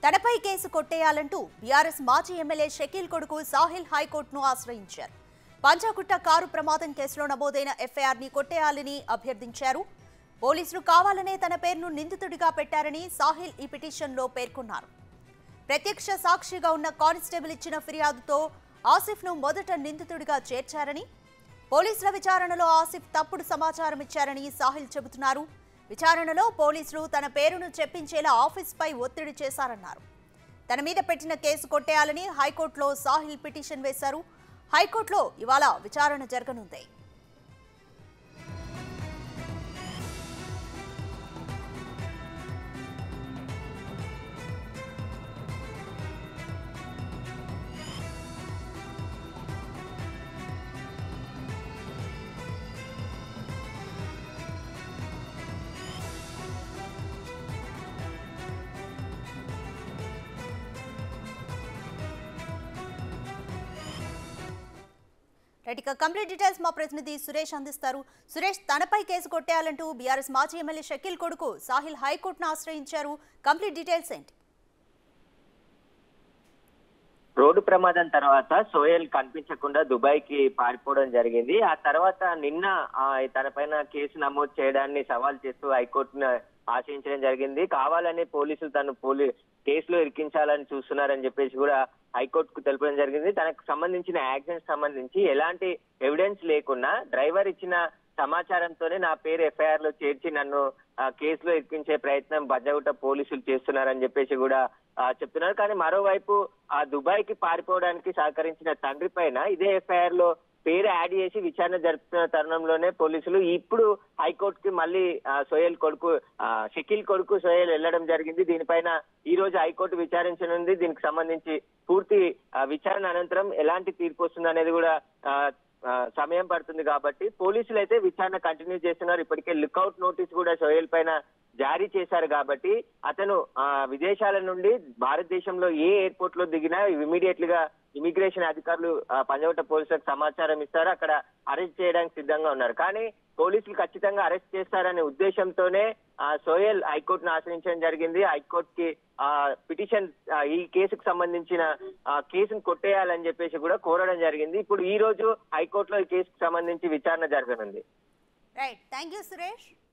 తనపై కేసు కొట్టేయాలంటూ బీఆర్ఎస్ మాజీ ఎమ్మెల్యే షకీల్ కొడుకు సాహిల్ హైకోర్టును ఆశ్రయించారు పంచాకుట్ట కారు ప్రమాదం కేసులో నమోదైన ఎఫ్ఐఆర్ ని కొట్టేయాలని అభ్యర్థించారు పోలీసులు కావాలనే తన పేరును నిందితుడిగా పెట్టారని సాహిల్ ఈ పిటిషన్లో పేర్కొన్నారు ప్రత్యక్ష సాక్షిగా ఉన్న కానిస్టేబుల్ ఇచ్చిన ఫిర్యాదుతో ఆసిఫ్ను మొదట నిందితుడిగా చేర్చారని పోలీసుల విచారణలో ఆసిఫ్ తప్పుడు సమాచారం ఇచ్చారని సాహిల్ చెబుతున్నారు విచారణలో పోలీసులు తన పేరును చెప్పించేలా ఆఫీస్పై ఒత్తిడి చేశారన్నారు తన మీద పెట్టిన కేసు కొట్టేయాలని హైకోర్టులో సాహిల్ పిటిషన్ వేశారు హైకోర్టులో ఇవాళ విచారణ జరగనుంది రైట్ ఇక కంప్లీట్ డీటెయిల్స్ మా ప్రతినిధి సురేష్ అందిస్తారు సురేష్ తనపై కేసు కొట్టేయాలంటూ బీఆర్ఎస్ మాజీ ఎమ్మెల్యే షకీల్ కొడుకు సాహిల్ హైకోర్టును ఆశ్రయించారు కంప్లీట్ డీటెయిల్స్ ఏంటి రోడ్డు ప్రమాదం తర్వాత సోయల్ కనిపించకుండా దుబాయ్ కి పారిపోవడం జరిగింది ఆ తర్వాత నిన్న ఆ, తన పైన కేసు నమోదు చేయడాన్ని సవాల్ చేస్తూ హైకోర్టును ఆశ్రయించడం జరిగింది కావాలని పోలీసులు తను పోలీ కేసులో ఇరికించాలని చూస్తున్నారని చెప్పేసి కూడా హైకోర్టుకు తెలపడం జరిగింది తనకు సంబంధించిన యాక్సిడెంట్ సంబంధించి ఎలాంటి ఎవిడెన్స్ లేకున్నా డ్రైవర్ ఇచ్చిన సమాచారంతోనే నా పేరు ఎఫ్ఐఆర్ లో చేర్చి నన్ను ఆ, కేసులో ఇరికించే ప్రయత్నం బజ్జగుట్ట పోలీసులు చేస్తున్నారని చెప్పేసి కూడా ఆ, చెప్తున్నారు కానీ మరోవైపు ఆ దుబాయ్ కి పారిపోవడానికి సహకరించిన తండ్రి పైన ఇదే ఎఫ్ఐఆర్ లో పేరు యాడ్ చేసి విచారణ జరుపుతున్న తరుణంలోనే పోలీసులు ఇప్పుడు హైకోర్టుకి మళ్ళీ ఆ, సోయల్ కొడుకు ఆ, షకీల్ కొడుకు సోయల్ వెళ్లడం జరిగింది దీనిపైన ఈ రోజు హైకోర్టు విచారించనుంది దీనికి సంబంధించి పూర్తి ఆ, విచారణ అనంతరం ఎలాంటి తీర్పు వస్తుంది అనేది కూడా ఆ, ఆ, సమయం పడుతుంది కాబట్టి పోలీసులు అయితే విచారణ కంటిన్యూ చేస్తున్నారు ఇప్పటికే లుకౌట్ నోటీస్ కూడా సోయల్ పైన జారీ చేశారు కాబట్టి అతను ఆ, విదేశాల నుండి భారతదేశంలో ఏ ఎయిర్పోర్ట్ లో దిగినా ఇమీడియట్ గా ఇమిగ్రేషన్ అధికారులు ఆ, పంజగుట్ట పోలీసులకు సమాచారం ఇస్తారు అక్కడ అరెస్ట్ చేయడానికి సిద్ధంగా ఉన్నారు కానీ పోలీసులు ఖచ్చితంగా అరెస్ట్ చేస్తారనే ఉద్దేశంతోనే ఆ, సోయల్ హైకోర్టును ఆశ్రయించడం జరిగింది హైకోర్టుకి ఆ పిటిషన్ ఆ, ఈ కేసుకు సంబంధించిన ఆ, కేసును కొట్టేయాలని చెప్పేసి కూడా కోరడం జరిగింది ఇప్పుడు ఈ రోజు హైకోర్టులో ఈ కేసుకు సంబంధించి విచారణ జరగనుంది రైట్ థ్యాంక్ యూ సురేష్